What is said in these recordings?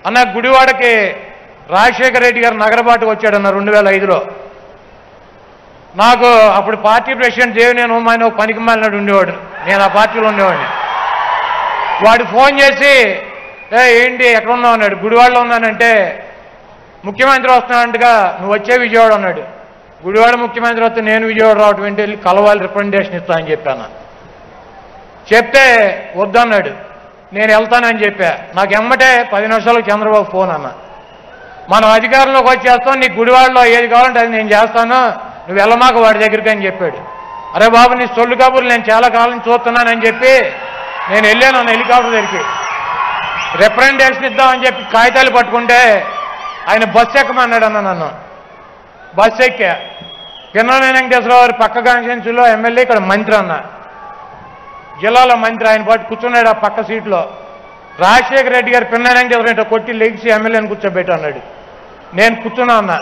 అన్న గుడివాడకి రాజశేఖర రెడ్డి గారు నగరబాటుకు వచ్చాడన్న రెండు వేల ఐదులో నాకు అప్పుడు పార్టీ ప్రెసిడెంట్ దేవినేని ఉమ్మాయిని ఒక పనికి మాలినాడు ఉండేవాడు నేను ఆ పార్టీలో ఉండేవాడిని వాడు ఫోన్ చేసి ఏ ఏంటి ఎక్కడ ఉన్నావు అన్నాడు గుడివాడలో ఉన్నానంటే ముఖ్యమంత్రి వస్తున్నానంటగా నువ్వు వచ్చే విజయవాడ అన్నాడు గుడివాడ ముఖ్యమంత్రి వస్తే నేను విజయవాడ రావటం ఏంటి వెళ్ళి కలవాలి రిప్రజెంటేషన్ ఇస్తా అని చెప్పాను చెప్తే వద్దన్నాడు నేను వెళ్తానని చెప్పా నాకు ఎమ్మటే పది నిమిషాలకు చంద్రబాబు ఫోన్ అన్న మనం అధికారంలోకి వచ్చేస్తాం నీకు గుడివాడలో ఏది కావాలంటే అది నేను చేస్తాను నువ్వు వెళ్ళమాక వాడి దగ్గరికి అని చెప్పాడు అరే బాబు నీ సొల్లు కబుర్లు నేను చాలా కాలం చూస్తున్నానని చెప్పి నేను వెళ్ళాను అన్న హెలికాప్టర్ దగ్గరికి రిప్రజెంటేషన్ ఇద్దామని చెప్పి కాగితాలు పట్టుకుంటే ఆయన బస్సు ఎక్కమన్నాడు అన్న నన్ను బస్సు ఎక్కా పిన్నల వెంకటేశ్వరరావు గారి పక్క కాన్స్టిట్యున్సీలో ఎమ్మెల్యే ఇక్కడ మంత్రి అన్న జిల్లాలో మంత్రి ఆయన పాటు కూర్చున్నాడు ఆ పక్క సీట్లో రాజశేఖర రెడ్డి గారు పిన్న వెంకటేశ్వర రెడ్డి కొట్టి లెగిసి ఎమ్మెల్యేని కూర్చోబెట్టి అన్నాడు నేను కూర్చున్నా అన్నా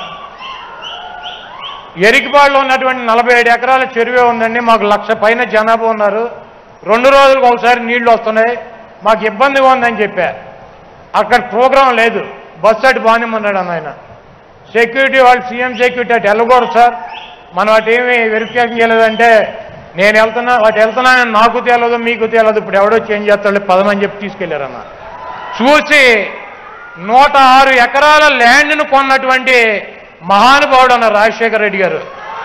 ఎరికిపాడులో ఉన్నటువంటి నలభై ఏడు ఎకరాల చెరువే ఉందండి మాకు లక్ష పైన జనాభా ఉన్నారు రెండు రోజులకు ఒకసారి నీళ్లు వస్తున్నాయి మాకు ఇబ్బందిగా ఉందని చెప్పా అక్కడ ప్రోగ్రాం లేదు బస్సు అటు బానిమన్నాడు అన్న ఆయన సెక్యూరిటీ వాళ్ళు సీఎం సెక్యూరిటీ అటు వెళ్ళకూడదు సార్ మనం అటు ఏమి వెరిఫికేషన్ చేయలేదంటే నేను వెళ్తున్నా అటు వెళ్తున్నానని నాకు తెలియదు మీకు తెలియదు ఇప్పుడు ఎవడో చేంజ్ చేస్తాడు పదమని చెప్పి తీసుకెళ్లారన్న చూసి నూట ఆరు ఎకరాల ల్యాండ్ను కొన్నటువంటి మహానుభావుడు అన్న రాజశేఖర రెడ్డి గారు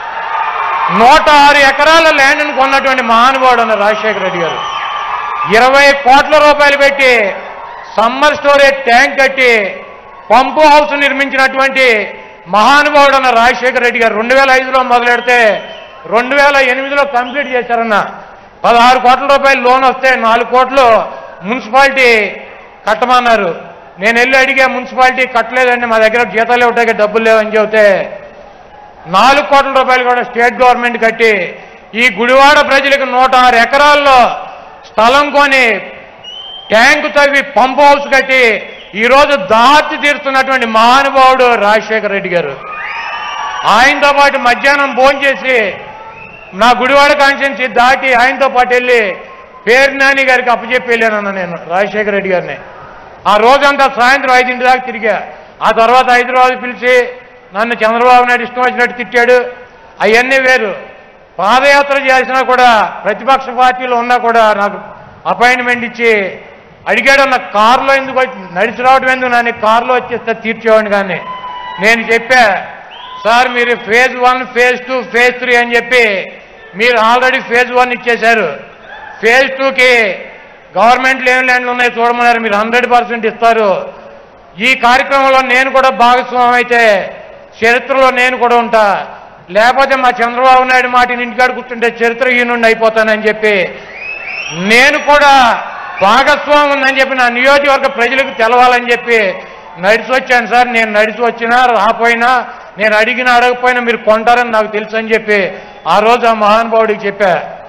నూట ఆరు ఎకరాల ల్యాండ్ను కొన్నటువంటి మహానుభావుడు అన్న రాజశేఖర రెడ్డి గారు ఇరవై కోట్ల రూపాయలు పెట్టి సమ్మర్ స్టోరేజ్ ట్యాంక్ కట్టి పంపు హౌస్ నిర్మించినటువంటి మహానుభావుడు అన్న రాజశేఖర రెడ్డి గారు రెండు వేల ఐదులో మొదలెడితే రెండు వేల ఎనిమిదిలో కంప్లీట్ చేశారన్న పదహారు కోట్ల రూపాయలు లోన్ వస్తే నాలుగు కోట్లు మున్సిపాలిటీ కట్టమన్నారు నేను వెళ్ళి అడిగా మున్సిపాలిటీ కట్టలేదండి మా దగ్గర జీతాలు ఇవ్వటానికి డబ్బులు లేవని చెబితే నాలుగు కోట్ల రూపాయలు కూడా స్టేట్ గవర్నమెంట్ కట్టి ఈ గుడివాడ ప్రజలకు నూట ఆరు ఎకరాల్లో స్థలం కొని ట్యాంకు తవ్వి పంప్ హౌస్ కట్టి ఈరోజు దాచి తీరుతున్నటువంటి మహానుభావుడు రాజశేఖర రెడ్డి గారు ఆయనతో పాటు మధ్యాహ్నం భోజనం చేసి నా గుడివాడ కాన్స్టిట్యున్సీ దాటి ఆయనతో పాటు వెళ్ళి పేరు నాని గారికి అప్పచెప్పి వెళ్ళానన్న నేను రాజశేఖర రెడ్డి గారిని ఆ రోజంతా సాయంత్రం ఐదింటి దాకా తిరిగా ఆ తర్వాత హైదరాబాద్ పిలిచి నన్ను చంద్రబాబు నాయుడు ఇష్టం వచ్చినట్టు తిట్టాడు అవన్నీ వేరు పాదయాత్ర చేసినా కూడా ప్రతిపక్ష పార్టీలో ఉన్నా కూడా నాకు అపాయింట్మెంట్ ఇచ్చి అడిగాడు నా కారులో ఎందుకు వచ్చి నడిచి రావడం ఎందుకు నన్ను కారులో వచ్చేస్తే తీర్చేవాడిని కానీ నేను చెప్పా సార్ మీరు phase one phase two phase three అని చెప్పి మీరు ఆల్రెడీ ఫేజ్ వన్ ఇచ్చేశారు ఫేజ్ టూకి గవర్నమెంట్లో ఏం ల్యాండ్లు ఉన్నాయి చూడమన్నారు మీరు హండ్రెడ్ పర్సెంట్ ఇస్తారు ఈ కార్యక్రమంలో నేను కూడా భాగస్వామి అయితే చరిత్రలో నేను కూడా ఉంటా లేకపోతే మా చంద్రబాబు నాయుడు మాట ఇంటికాడ కూర్చుంటే చరిత్రహీనుండి అయిపోతానని చెప్పి నేను కూడా భాగస్వామి ఉందని చెప్పి నా నియోజకవర్గ ప్రజలకు తెలవాలని చెప్పి నడిచి వచ్చాను సార్ నేను నడిచి వచ్చినా రాపోయినా నేను అడిగినా అడగపోయినా మీరు కొంటారని నాకు తెలుసు అని చెప్పి ఆ రోజు ఆ మహానుభావుడికి చెప్పా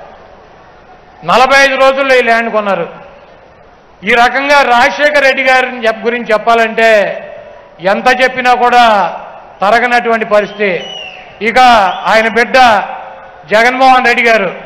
నలభై ఐదు రోజుల్లో ఈ ల్యాండ్ కొన్నారు ఈ రకంగా రాజశేఖర రెడ్డి గారిని చెప్ గురించి చెప్పాలంటే ఎంత చెప్పినా కూడా తరగనటువంటి పరిస్థితి ఇక ఆయన బిడ్డ జగన్మోహన్ రెడ్డి గారు